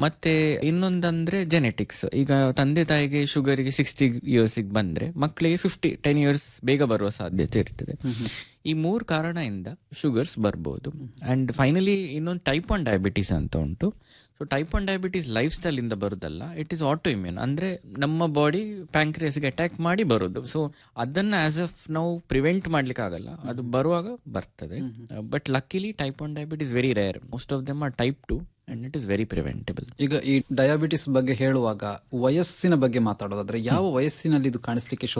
ಮತ್ತೆ ಇನ್ನೊಂದಂದ್ರೆ ಜೆನೆಟಿಕ್ಸ್ ಈಗ ತಂದೆ ತಾಯಿಗೆ ಶುಗರ್ಗೆ ಸಿಕ್ಸ್ಟಿ ಇಯರ್ಸಿಗೆ ಬಂದ್ರೆ ಮಕ್ಕಳಿಗೆ ಫಿಫ್ಟಿ ಟೆನ್ ಇಯರ್ಸ್ ಬೇಗ ಬರುವ ಸಾಧ್ಯತೆ ಇರ್ತದೆ ಈ ಮೂರು ಕಾರಣದಿಂದ ಶುಗರ್ಸ್ ಬರ್ಬೋದು ಅಂಡ್ ಫೈನಲಿ ಇನ್ನೊಂದು ಟೈಪ್ ಒನ್ ಡಯಾಬಿಟೀಸ್ ಅಂತ ಉಂಟು so type one diabetes lifestyle ಇಂದ ಬರುದಲ್ಲ ಇಟ್ ಈಸ್ ಆಟೋ ಇಮ್ಯೂನ್ ಅಂದ್ರೆ ನಮ್ಮ ಬಾಡಿ ಪ್ಯಾಂಕ್ರಿಯಸ್ಗೆ ಅಟ್ಯಾಕ್ ಮಾಡಿ ಬರೋದು ಸೊ ಅದನ್ನ ಆಸ್ ಅಫ್ ನಾವು ಪ್ರಿವೆಂಟ್ ಮಾಡ್ಲಿಕ್ಕೆ ಆಗಲ್ಲ ಅದು ಬರುವಾಗ ಬರ್ತದೆ but luckily type one diabetes very rare most of them are type two and it is very preventable ಈಗ ಈ ಡಯಾಬಿಟಿಸ್ ಬಗ್ಗೆ ಹೇಳುವಾಗ ವಯಸ್ಸಿನ ಬಗ್ಗೆ ಮಾತಾಡೋದಾದ್ರೆ ಯಾವ ವಯಸ್ಸಿನಲ್ಲಿ ಇದು ಕಾಣಿಸ್ಲಿಕ್ಕೆ ಶುರು